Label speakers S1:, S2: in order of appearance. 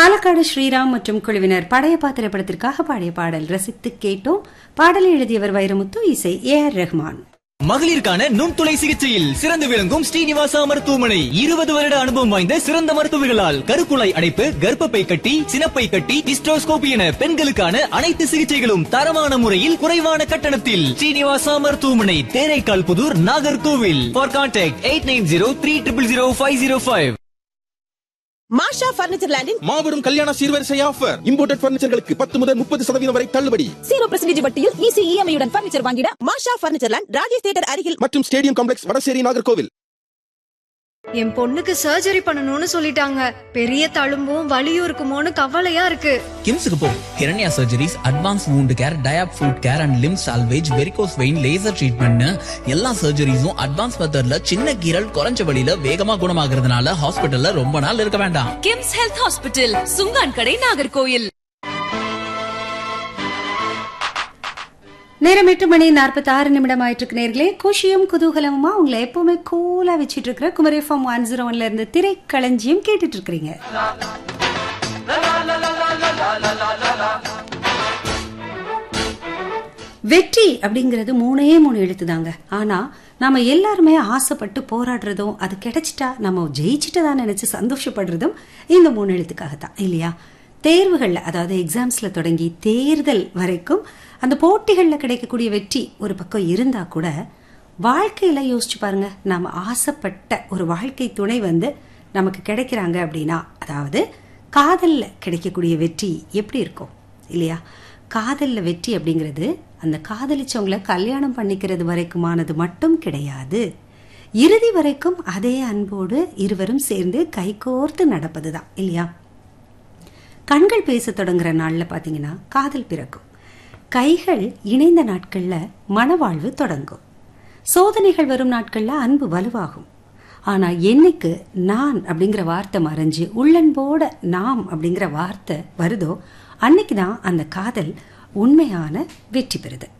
S1: பாலக்காடு ஸ்ரீராம் மற்றும் குழுவினர் படையப்பா திரைப்படத்திற்காக பாடிய பாடல் ரசித்து கேட்டோம் பாடலை எழுதியவர் வைரமுத்து இசை ஏ ஆர் ரஹ்மான்
S2: மகளிருக்கான நுண்துளை சிகிச்சையில் சிறந்து விளங்கும் ஸ்ரீனிவாசா மருத்துவமனை இருபது வருட அனுபவம் வாய்ந்த சிறந்த மருத்துவர்களால் கருக்குழாய் அடைப்பு கர்ப்பப்பை கட்டி சினப்பை கட்டி டிஸ்ட்ரோஸ்கோபி என பெண்களுக்கான அனைத்து சிகிச்சைகளும் தரமான முறையில் குறைவான கட்டணத்தில் ஸ்ரீனிவாசா மருத்துவமனை Theraikkal Pudur Nagercoil for contact eight nine zero three triple zero five zero five
S3: Masha furniture லேண்டின்
S4: மாபெரும் கல்யாண சீர்வரிசை ஆஃபர் இம்போர்ட்டட் பர்னிச்சர்களுக்கு பத்து முதல் முப்பது சதவீதம் வரை தள்ளுபடி
S3: ஜீரோ பர்சன்டேஜ் வட்டியில் ஈஸி இஎம்ஐ உடன் பர்னிச்சர் வாங்கிட Masha furniture land Rajesh theatre அருகில்
S4: மற்றும் ஸ்டேடியம் காம்ப்ளெக்ஸ் வடசேரி நாகர்கோவில்
S5: என் பொண்ணுக்கு சர்ஜரி பண்ணணும்னு சொல்லிட்டாங்க பெரிய தழும்பும் வலியும் இருக்குமோன்னு கவலையா இருக்கு
S6: கிம்ஸுக்கு போ Hiranya surgeries advance wound care diab foot care and limb salvage varicose vein laser ட்ரீட்மெண்ட்னு எல்லா சர்ஜரிஸும் அட்வான்ஸ் மெத்தட்ல சின்ன கீரல் குறைஞ்ச வழியில வேகமா குணமாகறதுனால ஹாஸ்பிட்டல்ல ரொம்ப நாள் இருக்க வேண்டாம்
S7: கிம்ஸ் ஹெல்த் ஹாஸ்பிட்டல் சுங்கான் கடை நாகர்கோயில்
S1: நேரம் எட்டு மணி நாற்பத்தி ஆறு நிமிடம் ஆயிட்டு இருக்கு நேர்களே குஷியும் குதூகலமுமா உங்களை எப்பவுமே கூலா வச்சிட்டு இருக்கிற குமரி எஃப்எம் ஒன் ஜீரோ ஒன்ல இருந்து திரைக்களஞ்சியம் கேட்டுட்டு இருக்கிறீங்க வெற்றி அப்படிங்கிறது மூணே மூணு எழுத்து தாங்க ஆனா நாம எல்லாருமே ஆசைப்பட்டு போராடுறதும் அது கிடைச்சிட்டா நம்ம ஜெயிச்சிட்டதா நினைச்சு சந்தோஷப்படுறதும் இந்த மூணு எழுத்துக்காக தான் இல்லையா தேர்வுகள்ல அதாவது எக்ஸாம்ஸ்ல தொடங்கி தேர்தல் வரைக்கும் அந்த போட்டிகள்ல கிடைக்கக்கூடிய வெற்றி ஒரு பக்கம் இருந்தா கூட வாழ்க்கையில யோசிச்சு பாருங்க நாம ஆசைப்பட்ட ஒரு வாழ்க்கை துணை வந்து நமக்கு கிடைக்கிறாங்க அப்படின்னா அதாவது காதல்ல கிடைக்கக்கூடிய வெற்றி எப்படி இருக்கும் இல்லையா காதல்ல வெற்றி அப்படிங்கிறது அந்த காதலிச்சவங்களை கல்யாணம் பண்ணிக்கிறது வரைக்குமானது மட்டும் கிடையாது இறுதி வரைக்கும் அதே அன்போடு இருவரும் சேர்ந்து கைகோர்த்து நடப்பதுதான் இல்லையா கண்கள் பேச தொடங்குற நாள்ல பாத்தீங்கன்னா காதல் பிறக்கும் கைகள் இணைந்த நாட்கள்ல மனவாழ்வு தொடங்கும் சோதனைகள் வரும் நாட்கள்ல அன்பு வலுவாகும் ஆனா என்னைக்கு நான் அப்படிங்கிற வார்த்தை மறைஞ்சு உள்ளன்போட நாம் அப்படிங்கிற வார்த்தை வருதோ அன்னைக்கு தான் அந்த காதல் உண்மையான வெற்றி பெறுது